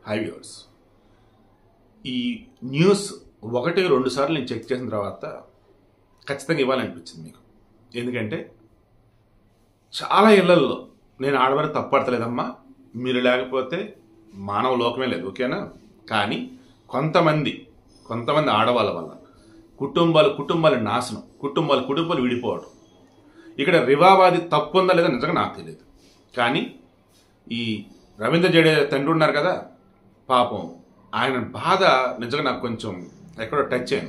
high viewers ఈ news ఒకటి రెండు సార్లు నేను చెక్ చేసిన తర్వాత ఖచ్చితంగా ఇవ్వాలనిపించింది మీకు ఎందుకంటే చాలా ఇళ్లల్లో నేను ఆడవారు తప్పడతలేదమ్మా మీరు లేకపోతే మానవ లోకమే లేదు ఓకేనా కానీ కొంతమంది కొంతమంది ఆడవాళ్ళ వల్ల కుటుంబాలు కుటుంబాలు నాశనం కుటుంబాలు కుటుంబాలు విడిపోవడం ఇక్కడ రివాబాది తప్పు ఉందా లేదా నిజంగా నాకు తెలియదు కానీ ఈ రవీంద్ర జడేజా తండ్రి ఉన్నారు కదా పాపం ఆయన బాధ నిజంగా నాకు కొంచెం ఎక్కడో టచ్ అయింది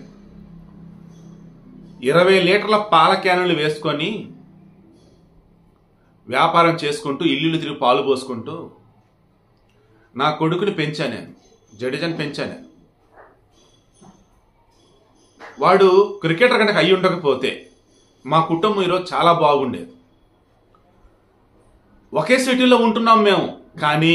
ఇరవై లీటర్ల పాల క్యానులు వేసుకొని వ్యాపారం చేసుకుంటూ ఇల్లు తిరిగి పాలు పోసుకుంటూ నా కొడుకుని పెంచాను నేను జడేజాని పెంచాను నేను వాడు క్రికెటర్ కనుక అయి ఉండకపోతే మా కుటుంబం ఈరోజు చాలా బాగుండేది ఒకే సిటీలో ఉంటున్నాం మేము కానీ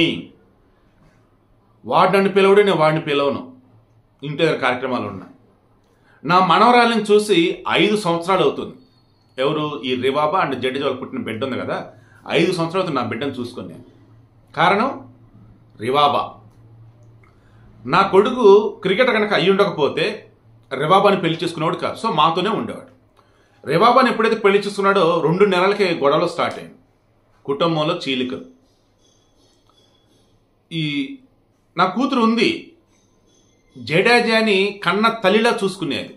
వాడు నన్ను పిలవడు నేను వాడిని పిలవను ఇంటి దగ్గర కార్యక్రమాలు ఉన్నాయి నా మనవరాలిని చూసి ఐదు సంవత్సరాలు అవుతుంది ఎవరు ఈ రివాబా అండ్ జడ్జి వాళ్ళు పుట్టిన బిడ్డ ఉంది కదా ఐదు సంవత్సరాలు అవుతుంది నా బిడ్డను చూసుకొని నేను కారణం రివాబా నా కొడుకు క్రికెటర్ కనుక అయ్యి ఉండకపోతే రివాబాని పెళ్లి చేసుకునేవాడు కాదు సో మాతోనే ఉండేవాడు రివాబాని ఎప్పుడైతే పెళ్లి చేసుకున్నాడో రెండు నెలలకి గొడవలు స్టార్ట్ అయింది కుటుంబంలో చీలికలు ఈ నా కూతురు ఉంది జడేజాని కన్న తల్లిలా చూసుకునేది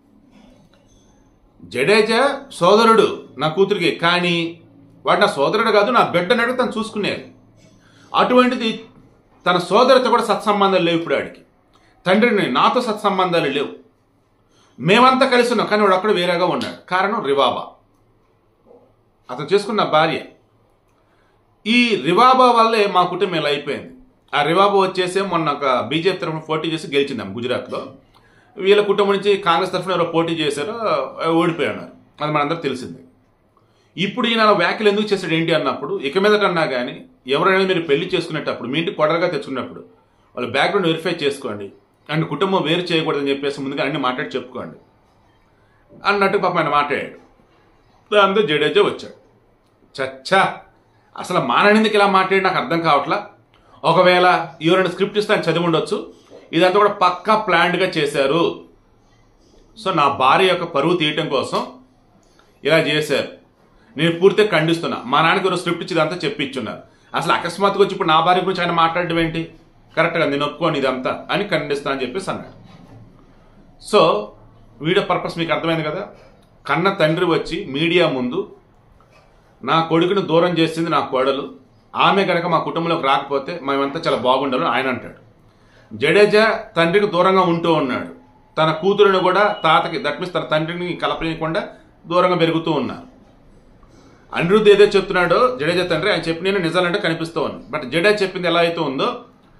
జడేజా సోదరుడు నా కూతురికి కానీ వాడు నా సోదరుడు కాదు నా బిడ్డనడు తను చూసుకునేది అటువంటిది తన సోదరితో కూడా సత్సంబంధాలు లేవు ఇప్పుడు ఆడికి తండ్రిని నాతో సత్సంబంధాలు లేవు మేమంతా కలిసి ఉన్నాం కానీ వాడు అక్కడ వేరేగా ఉన్నాడు కారణం రివాబా అతను చేసుకున్న భార్య ఈ రివాబా వల్లే మా కుటుంబం ఇలా అయిపోయింది ఆ రివాబా వచ్చేసే మొన్న ఒక బీజేపీ తరఫున పోటీ చేసి గెలిచిందాం గుజరాత్లో వీళ్ళ కుటుంబం నుంచి కాంగ్రెస్ తరఫున ఎవరో పోటీ చేశారో ఓడిపోయారు అది మనందరూ తెలిసిందే ఇప్పుడు ఈయన వ్యాఖ్యలు ఎందుకు చేశాడు ఏంటి అన్నప్పుడు ఇక మీదట అన్నా కానీ ఎవరైనా మీరు పెళ్లి చేసుకునేటప్పుడు మీ ఇంటికి కొడలుగా తెచ్చుకున్నప్పుడు వాళ్ళ బ్యాక్గ్రౌండ్ వెరిఫై చేసుకోండి అండ్ కుటుంబం వేరు చేయకూడదని చెప్పేసి ముందుగా అన్ని మాట్లాడి చెప్పుకోండి అన్నట్టు పాప ఆయన మాట్లాడాడు దాంతో జడేజా వచ్చాడు చచ్చా అసలు మాననిందుకు ఇలా మాట్లాడి నాకు అర్థం కావట్లా ఒకవేళ ఎవరైనా స్క్రిప్ట్ ఇస్తే ఆయన చదివి ఉండొచ్చు ఇదంతా కూడా పక్కా ప్లాన్డ్గా చేశారు సో నా భార్య యొక్క పరువు తీయటం కోసం ఇలా చేశారు నేను పూర్తిగా ఖండిస్తున్నా మా నాన్నకి ఒక స్క్రిప్ట్ ఇచ్చి ఇదంతా చెప్పించున్నారు అసలు అకస్మాత్తుగా వచ్చి ఇప్పుడు నా భార్య గురించి ఆయన మాట్లాడడం ఏంటి కరెక్ట్గా నేను ఒప్పుకోండి ఇదంతా అని ఖండిస్తా అని చెప్పేసి అన్నాడు సో వీడియో పర్పస్ మీకు అర్థమైంది కదా కన్న తండ్రి వచ్చి మీడియా ముందు నా కొడుకుని దూరం చేసింది నా కోడలు ఆమె కనుక మా కుటుంబంలోకి రాకపోతే మేమంతా చాలా బాగుండాలని ఆయన అంటాడు జడేజా తండ్రికి దూరంగా ఉంటూ ఉన్నాడు తన కూతురుని కూడా తాతకి దట్ మీన్స్ తన తండ్రిని కలపనీయకుండా దూరంగా పెరుగుతూ ఉన్నారు అనిరుద్ధ్ ఏదో చెప్తున్నాడో జడేజా తండ్రి ఆయన చెప్పిన నిజాలంటే కనిపిస్తూ ఉంది బట్ జడేజా చెప్పింది ఎలా అయితే ఉందో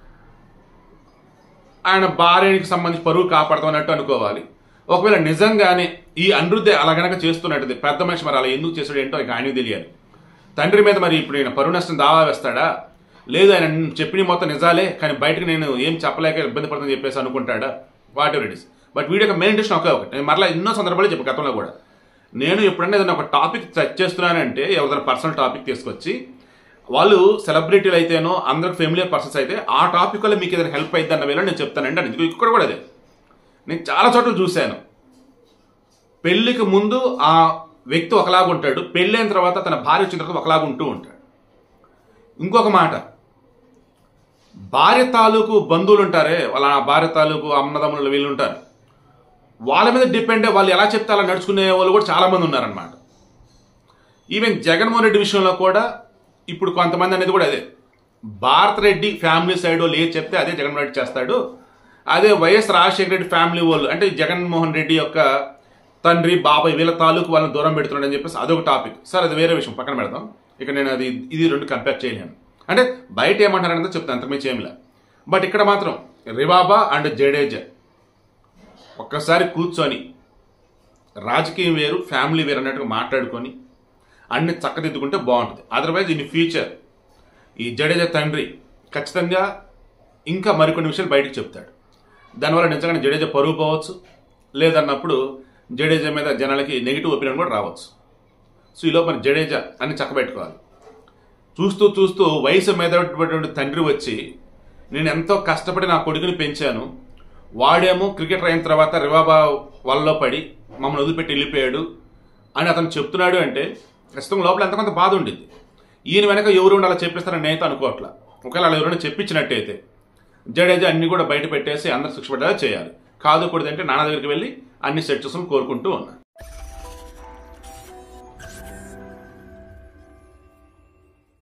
ఆయన భార్యకి సంబంధించి పరువు కాపాడుతామన్నట్టు అనుకోవాలి ఒకవేళ నిజంగానే ఈ అనిరుద్ధే అలా గనక చేస్తున్నట్టుది పెద్ద మనిషి మరి అలా ఎందుకు చేసాడు ఏంటో ఇక ఆయనకు తెలియాలి తండ్రి మీద మరి ఇప్పుడు ఈయన పరువు నష్టం దావా వేస్తాడా లేదు ఆయన చెప్పిన మొత్తం నిజాలే కానీ బయటకు నేను ఏం చెప్పలేక ఇబ్బంది పడుతుందని చెప్పేసి అనుకుంటాడా whatever it is but video main interest ఒకే ఒకటి నేను మరలా ఎన్నో సందర్భాలు చెప్పు గతంలో కూడా నేను ఎప్పుడన్నా ఏదైనా ఒక టాపిక్ టచ్ చేస్తున్నానంటే ఎవరైనా పర్సనల్ టాపిక్ తీసుకొచ్చి వాళ్ళు సెలబ్రిటీలు అయితేనో అందరికి ఫెమిలియర్ పర్సన్స్ అయితే ఆ టాపిక్ వల్ల మీకు ఏదైనా హెల్ప్ అయింది అన్న వేళ నేను చెప్తానండి అని ఇక్కడ కూడా అదే నేను చాలా చోట్ల చూశాను పెళ్లికి ముందు ఆ వ్యక్తి ఒకలాగా ఉంటాడు పెళ్ళైన తర్వాత తన భార్య వచ్చిన తర్వాత ఒకలాగా ఉంటూ ఉంటాడు ఇంకొక మాట భార్య తాలూకు బంధువులు ఉంటారే వాళ్ళ భార్య తాలూకు అన్నదమ్ములు వీళ్ళు ఉంటారు వాళ్ళ మీద డిపెండ్ వాళ్ళు ఎలా చెప్తే అలా నడుచుకునే వాళ్ళు కూడా చాలా మంది ఉన్నారనమాట ఈవెన్ జగన్మోహన్ రెడ్డి విషయంలో కూడా ఇప్పుడు కొంతమంది అనేది కూడా అదే భారత్ రెడ్డి ఫ్యామిలీ సైడ్ వాళ్ళు ఏది చెప్తే అదే జగన్మోహన్ రెడ్డి చేస్తాడు అదే వైఎస్ రాజశేఖర రెడ్డి ఫ్యామిలీ వాళ్ళు అంటే జగన్మోహన్ రెడ్డి యొక్క తండ్రి బాబాయ్ వీళ్ళ తాలూకు వాళ్ళని దూరం పెడుతున్నాడని చెప్పేసి అదొక టాపిక్ సార్ అది వేరే విషయం పక్కన పెడదాం ఇక నేను అది ఇది రెండు కంపేర్ చేయలేను అంటే బయట ఏమంటారంటే చెప్తాను అంతకుమించి ఏమిలా బట్ ఇక్కడ మాత్రం రివాబా అండ్ జడేజా ఒక్కసారి కూర్చొని రాజకీయం వేరు ఫ్యామిలీ వేరు అన్నట్టుగా మాట్లాడుకొని అన్ని చక్కదిద్దుకుంటే బాగుంటుంది అదర్వైజ్ ఇన్ ఫ్యూచర్ ఈ జడేజా తండ్రి ఖచ్చితంగా ఇంకా మరికొన్ని విషయాలు బయటకు చెప్తాడు దానివల్ల నిజంగానే జడేజా పరుగు పోవచ్చు లేదన్నప్పుడు జడేజా మీద జనాలకి నెగిటివ్ ఒపీనియన్ కూడా రావచ్చు సో ఈలో మరి జడేజా అన్ని చక్కబెట్టుకోవాలి చూస్తూ చూస్తూ వయసు మీద తండ్రి వచ్చి నేను ఎంతో కష్టపడి నా కొడుకుని పెంచాను వాడేమో క్రికెటర్ అయిన తర్వాత రివాబా వల్ల పడి మమ్మల్ని వదిలిపెట్టి వెళ్ళిపోయాడు అని అతను చెప్తున్నాడు అంటే ప్రస్తుతం లోపల ఎంత కొంత బాధ ఉండింది ఈయన వెనక ఎవరు ఉండి అలా చెప్పిస్తారని నేనైతే అనుకోవట్లా ఒకవేళ అలా ఎవరైనా చెప్పించినట్టయితే జడేజా అన్ని కూడా బయట పెట్టేసి అందరు శిక్ష పడేలా చేయాలి కాదు కూడదంటే నాన్న దగ్గరికి వెళ్ళి అన్ని సెట్ చేసుకుని కోరుకుంటూ ఉన్నా